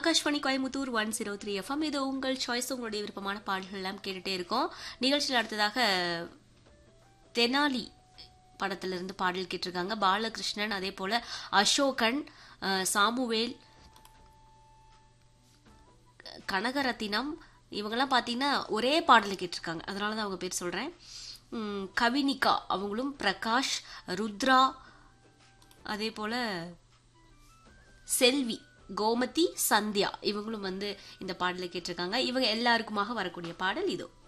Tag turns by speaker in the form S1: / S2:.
S1: Akashvani Coimbatore one zero three FM இது உங்கள் choice உங்களுடைய விருப்பமான பாடல்கள் எல்லாம் கேட்டுட்டே இருக்கோம் நிகழ்ச்சியில் அடுத்ததாக தெனாலி படத்திலிருந்து பாடல் கேட்டிருக்காங்க பாலகிருஷ்ணன் அதே போல அசோகன் அஹ், சாமுவேல் கனகரத்தினம் இவங்கெல்லாம் பார்த்தீங்கன்னா ஒரே பாடல் கேட்டிருக்காங்க அதனால தான் அவங்க பேர் சொல்கிறேன் கவினிகா அவங்களும் பிரகாஷ் ருத்ரா அதே போல் செல்வி கோமதி சந்தியா இவங்களும் வந்து இந்த பாடலை கேட்டிருக்காங்க இவங்க எல்லாருக்குமாக வரக்கூடிய பாடல் இதோ